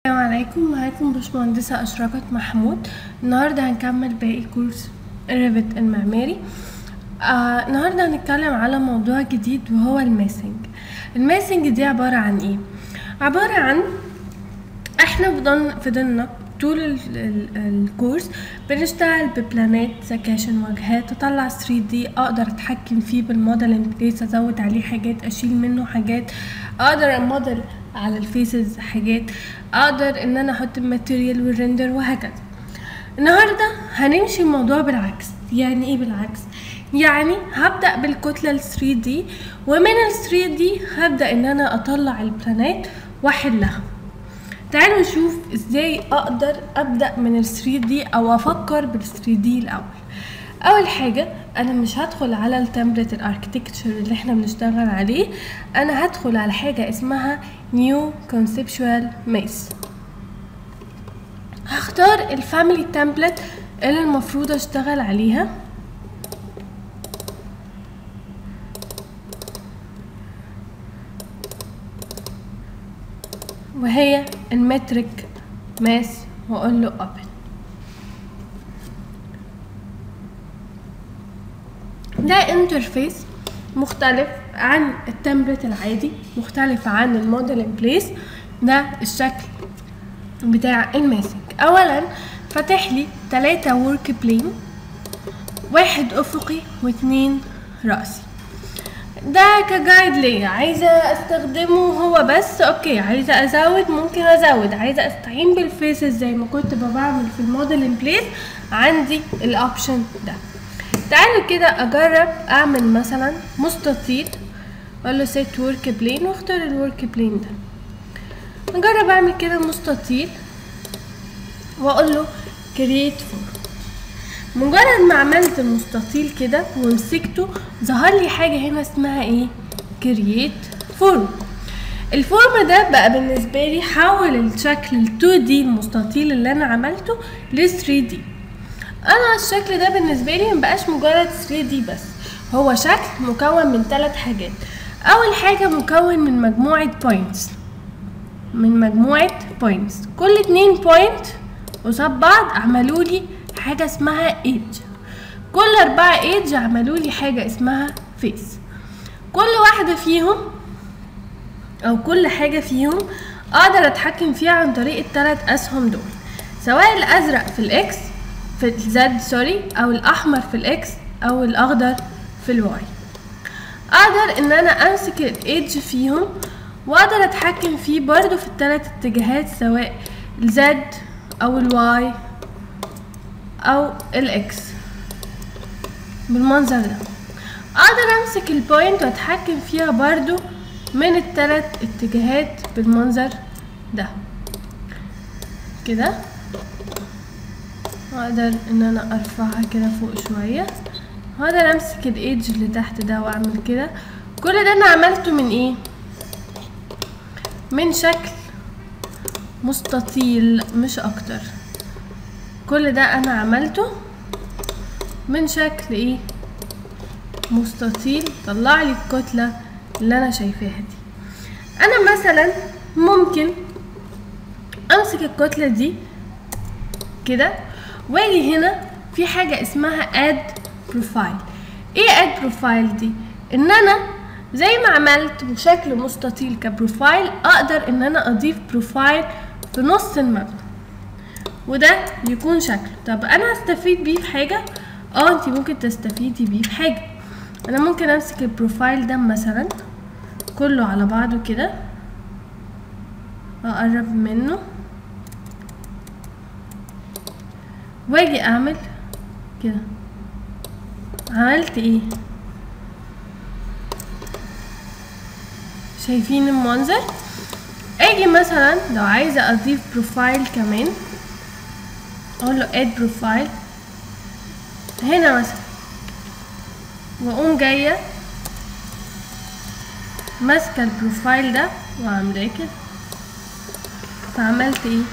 السلام عليكم معاكم باشمهندسة أشرقت محمود النهاردة هنكمل باقي كورس الريفت المعماري آه النهاردة هنتكلم على موضوع جديد وهو الماسنج الماسنج دي عبارة عن ايه؟ عبارة عن احنا فضلنا فضلنا طول ال- ال- الكورس بنشتغل ببلانات سكاشن واجهات اطلع 3 دي اقدر اتحكم فيه بالموديل بليس ازود عليه حاجات اشيل منه حاجات اقدر اموديل على الفيسز حاجات اقدر ان انا احط الماتيريال والريندر وهكذا النهارده هنمشي الموضوع بالعكس يعني ايه بالعكس يعني هبدا بالكتله ال 3 دي ومن ال 3 دي هبدا ان انا اطلع البلانات واحلها تعالوا نشوف ازاي اقدر ابدا من ال 3 دي او افكر بال 3 دي الاول اول حاجه انا مش هدخل على التمبلت الاركتكتشر اللي احنا بنشتغل عليه انا هدخل على حاجه اسمها نيو كونسبشوال ميس هختار الفاميلي تمبلت اللي المفروض اشتغل عليها وهي المترك ماس واقول له open ده انترفيس مختلف عن التمبلت العادي مختلف عن الموديل ان بليس ده الشكل بتاع الماسك اولا فاتح لي تلاتة ورك بلين واحد افقي واتنين راسي ده كجايد ليا عايزه استخدمه هو بس اوكي عايزه ازود ممكن ازود عايزه استعين بالفيسز زي ما كنت بعمل في الموديل ان بليس عندي الاوبشن ده تعالوا كده اجرب اعمل مثلا مستطيل اقول له سيت ورك بلين واختار الورك بلين ده اجرب اعمل كده مستطيل واقول له كرييت فور مجرد ما عملت المستطيل كده ومسكته ظهر لي حاجه هنا اسمها ايه كرييت فورم الفورم ده بقى بالنسبه لي حول الشكل ال 2 دي المستطيل اللي انا عملته ل 3 دي انا الشكل ده بالنسبه لي مبقاش مجرد 3 دي بس هو شكل مكون من ثلاث حاجات اول حاجه مكون من مجموعه بوينتس من مجموعه بوينتس كل اتنين بوينت قصاد بعض عملوا لي حاجه اسمها ايدج كل اربعه ايدج عملوا لي حاجه اسمها فيس كل واحده فيهم او كل حاجه فيهم اقدر اتحكم فيها عن طريق الثلاث اسهم دول سواء الازرق في الاكس في الزد سوري او الاحمر في الاكس او الاخضر في الواي اقدر ان انا امسك الايدج فيهم واقدر اتحكم فيه برضو في الثلاث اتجاهات سواء الزد او الواي او الاكس بالمنظر ده اقدر امسك البوينت واتحكم فيها برضو من الثلاث اتجاهات بالمنظر ده كده اقدر ان انا ارفعها كده فوق شوية واقدر امسك الايدج اللي تحت ده واعمل كده كل ده انا عملته من ايه من شكل مستطيل مش اكتر كل ده انا عملته من شكل ايه مستطيل طلع لي الكتلة اللي انا شايفاها دي انا مثلا ممكن امسك الكتلة دي كده واجي هنا في حاجة اسمها اد بروفايل ايه اد بروفايل دي ان انا زي ما عملت بشكل مستطيل كبروفايل اقدر ان انا اضيف بروفايل في نص المبنى وده يكون شكله طب انا هستفيد بيه في حاجة اه انتي ممكن تستفيدي بيه في حاجة انا ممكن امسك البروفايل ده مثلا كله على بعضه كده اقرب منه واجي اعمل كده عملت ايه شايفين المنظر اجي مثلا لو عايزه اضيف بروفايل كمان اقول له اد بروفايل هنا مثلا واقوم جايه ماسكه البروفايل ده وعاملاه كده فعملت ايه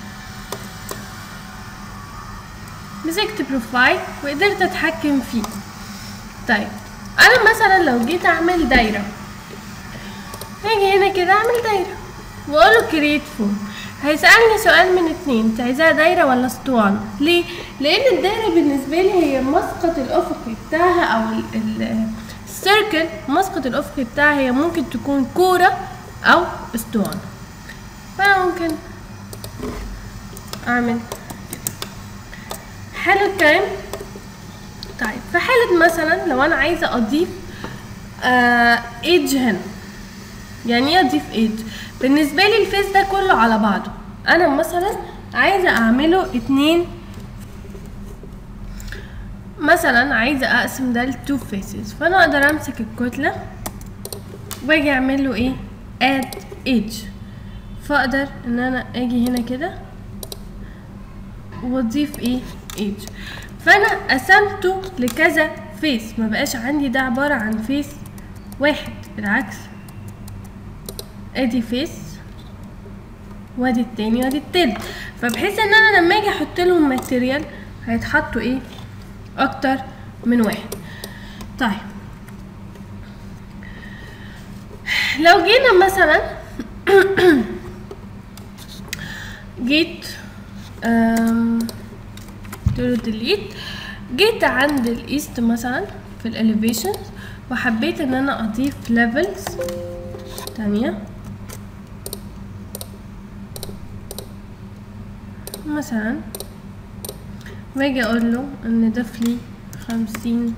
مسكت بروفايل وقدرت اتحكم فيه طيب انا مثلا لو جيت اعمل دايره هاجي هنا كده اعمل دايره واقول له كريت فورم هيسألني سؤال من اتنين انت عايزاها دايرة ولا اسطوانة ليه؟ لأن الدايرة بالنسبة لي هي مسقط الأفقي بتاعها أو ال- ال- السيركل مسقط الأفقي بتاعها هي ممكن تكون كورة أو اسطوانة فأنا ممكن أعمل حلو الكلام طيب في حالة مثلا لو أنا عايزة أضيف آه ايدج هنا يعني ايه اضيف ايدج بالنسبه لي الفيس ده كله على بعضه انا مثلا عايزه اعمله اتنين مثلا عايزه اقسم ده لتو فيسز فانا اقدر امسك الكتله واجي اعمل له ايه اد ايدج فاقدر ان انا اجي هنا كده واضيف ايه ايدج فانا قسمته لكذا فيس ما بقاش عندي ده عباره عن فيس واحد بالعكس ادي فيس وادي التاني وادي التالت فبحيث ان انا لما اجي احط لهم ماتيريال هيتحطوا ايه اكتر من واحد طيب لو جينا مثلا جيت أم، تقولوا ديليت جيت عند الايست مثلا في الاليفيشن وحبيت ان انا اضيف ليفلز تانية مثلا واجي اقول له ان ضيف لي خمسين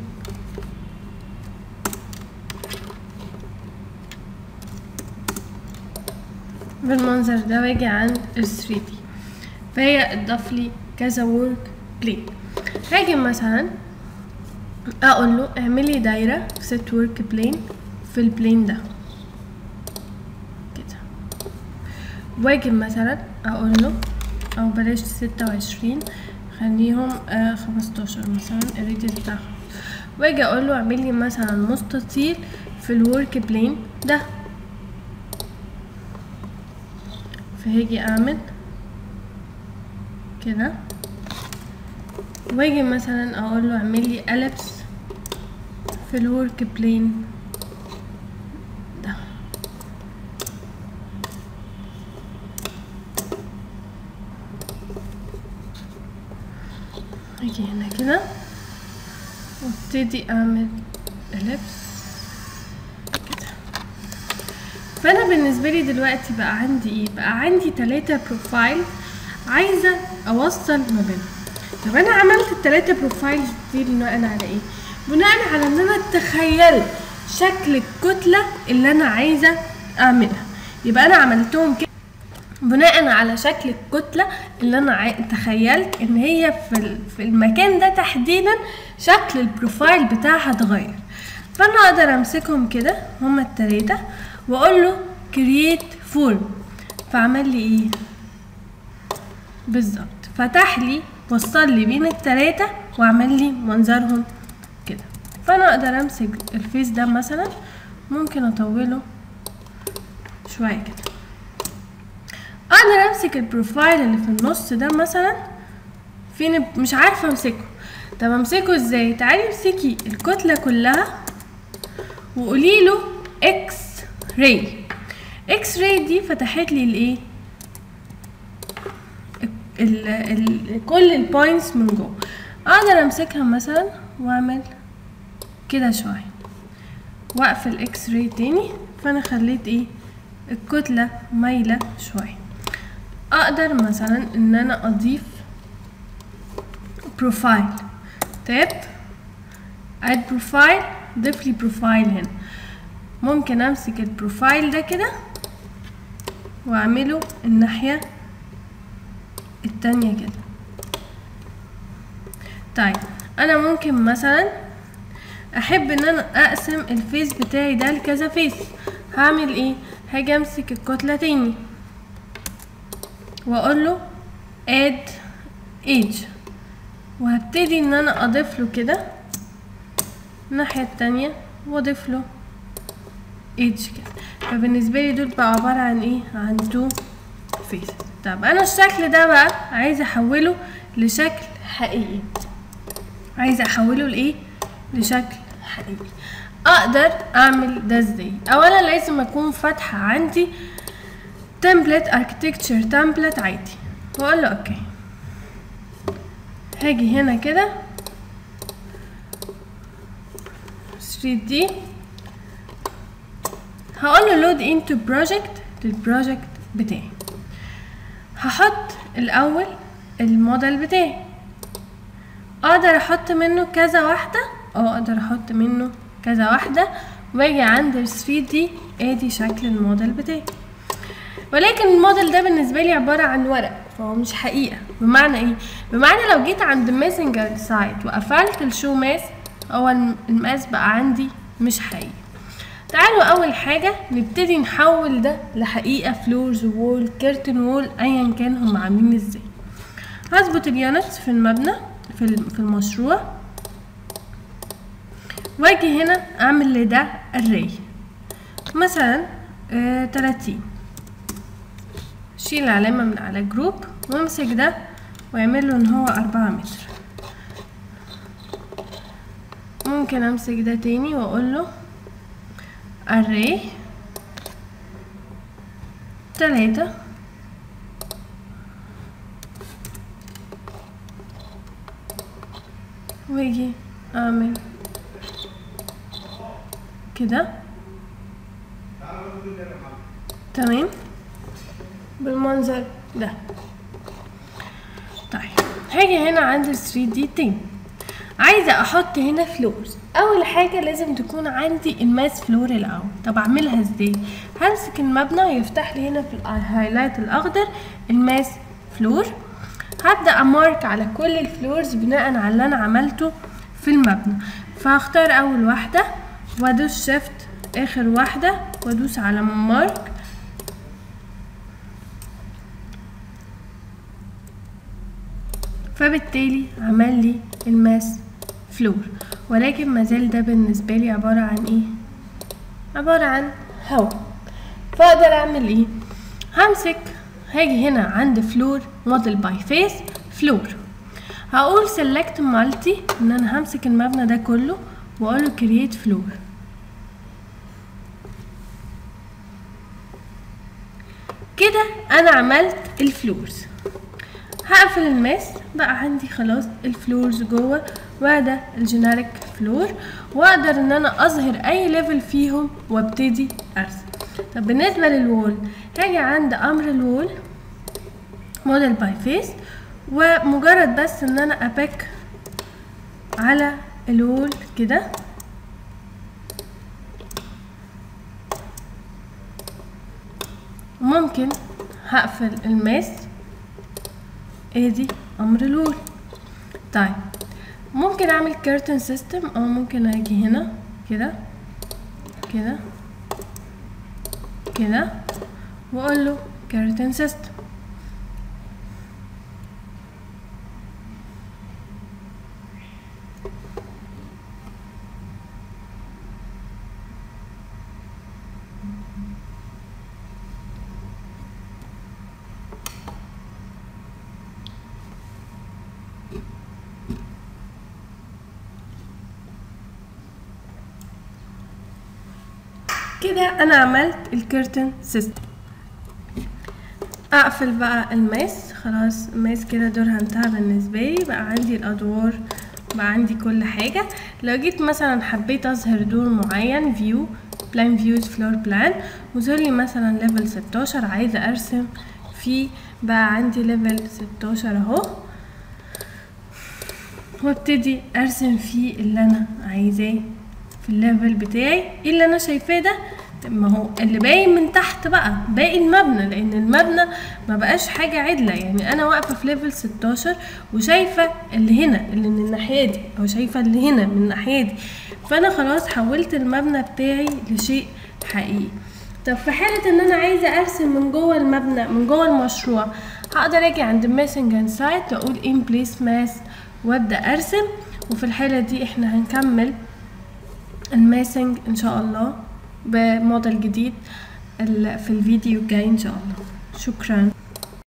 بالمنظر ده واجي عند ال 3 دي فهي اتضاف لي كذا ورك بلين هاجي مثلا اقول له اعمل لي دايره ست ورك بلين في البلين ده كده واجي مثلا اقول له او بلاش ستة وعشرين خليهم آه خمستاشر مثلا الريديوس بتاعهم واجي اقول له اعمل لي مثلا مستطيل في الورك بلين ده فهاجي اعمل كده واجي مثلا اقول له اعمل لي اليبس في الورك بلين ده اجي هنا كده وابتدي اعمل اليبس كده فانا بالنسبه لي دلوقتي بقى عندي ايه بقى عندي تلاتة بروفايل عايزه اوصل ما بينهم طب انا عملت التلاتة بروفايلز دي بناء على ايه بناء على ان انا تخيلت شكل الكتله اللي انا عايزه اعملها يبقى انا عملتهم كده بناء على شكل الكتلة اللي أنا عا- تخيلت إن هي في ال- في المكان ده تحديدا شكل البروفايل بتاعها اتغير فأنا أقدر أمسكهم كده هما التلاتة وأقول له create form فعمل لي إيه بالظبط فتح لي وصل لي بين التلاتة وعمل لي منظرهم كده فأنا أقدر أمسك الفيس ده مثلا ممكن أطوله شوية كده اقدر امسك البروفايل اللي في النص ده مثلا فين مش عارفه امسكه طب امسكه ازاي تعالي امسكي الكتله كلها وقولي له اكس راي اكس راي دي فتحت لي الايه ال ال كل البوينتس من جوه اقدر امسكها مثلا واعمل كده شويه واقفل اكس راي تاني فانا خليت ايه الكتله مايله شويه اقدر مثلا ان انا اضيف بروفايل تاب اد بروفايل ضيف لي بروفايل هنا ممكن امسك البروفايل ده كده واعمله الناحية التانية كده طيب انا ممكن مثلا احب ان انا اقسم الفيس بتاعي ده لكذا فيس هعمل ايه هاجي امسك الكتلة تاني واقول له add age وهبتدي ان انا اضيف له كده الناحية التانية واضيف له age كده فبالنسبة لي دول بقى عبارة عن ايه عن تو فيس طب انا الشكل ده بقى عايزة احوله لشكل حقيقي عايزة احوله لايه لشكل حقيقي اقدر اعمل ده ازاي اولا لازم اكون فاتحة عندي template architecture template عادي واقول له اوكي هاجي هنا كده 3D هقول له load into project للبروجكت بتاعي هحط الاول الموديل بتاعي اقدر احط منه كذا واحده اه اقدر احط منه كذا واحده واجي عند ال 3D ادي شكل الموديل بتاعي ولكن الموديل ده بالنسبه لي عباره عن ورق فهو مش حقيقه بمعنى ايه بمعنى لو جيت عند ماسنجر سايت وقفلت الشو ماس هو المقاس بقى عندي مش حقيقي تعالوا اول حاجه نبتدي نحول ده لحقيقه فلورز وول كيرتن وول ايا كان هم عاملين ازاي هظبط اليونتس في المبنى في في المشروع واجي هنا اعمل لده الري مثلا آه 30 شيل العلامة من على جروب وامسك ده واعمل له ان هو أربعة متر ممكن امسك ده تاني واقول له array تلاتة واجي اعمل كده تمام بالمنظر ده طيب هاجي هنا عند ال 3 دي تاني عايزه احط هنا فلورز اول حاجه لازم تكون عندي الماس فلور الاول طب اعملها ازاي همسك المبنى يفتح لي هنا في الهايلايت الاخضر الماس فلور هبدا امارك على كل الفلورز بناء على اللي انا عملته في المبنى فهختار اول واحده وادوس شيفت اخر واحده وادوس على مارك فبالتالي عمل لي الماس فلور ولكن مازال ده بالنسبة لي عبارة عن ايه عبارة عن هواء فاقدر اعمل ايه همسك هاجي هنا عند فلور موديل باي فيس فلور هقول سيلكت مالتي ان انا همسك المبنى ده كله واقول له كرييت فلور كده انا عملت الفلورز هقفل الماس بقى عندي خلاص الفلورز جوه وده الجينيريك فلور واقدر ان انا اظهر اي ليفل فيهم وابتدي ارسم طب بالنسبه للوول هاجي عند امر الوول موديل باي فيس ومجرد بس ان انا ابيك على الوول كده ممكن هقفل الماس ادي امر الوول طيب ممكن اعمل كيرتن سيستم او ممكن اجي هنا كده كده كده واقول له كيرتن سيستم كده انا عملت الكيرتن سيستم اقفل بقى الماس خلاص الماس كده دورها انتهى بالنسبه لي بقى عندي الادوار بقى عندي كل حاجه لو جيت مثلا حبيت اظهر دور معين فيو بلان فيوز فلور بلان وظهر لي مثلا ليفل 16 عايزه ارسم فيه بقى عندي ليفل 16 اهو وابتدي ارسم فيه اللي انا عايزاه في الليفل بتاعي ايه اللي انا شايفاه ده ما هو اللي باين من تحت بقى باقي المبنى لان المبنى ما بقاش حاجه عدله يعني انا واقفه في ليفل 16 وشايفه اللي هنا اللي من الناحيه دي او شايفه اللي هنا من الناحيه دي فانا خلاص حولت المبنى بتاعي لشيء حقيقي طب في حالة ان انا عايزة ارسم من جوه المبنى من جوه المشروع هقدر اجي عند ماسنج اند سايت واقول ان بليس ماس وابدا ارسم وفي الحالة دي احنا هنكمل الماسنج ان شاء الله بموديل جديد في الفيديو الجاي ان شاء الله شكرا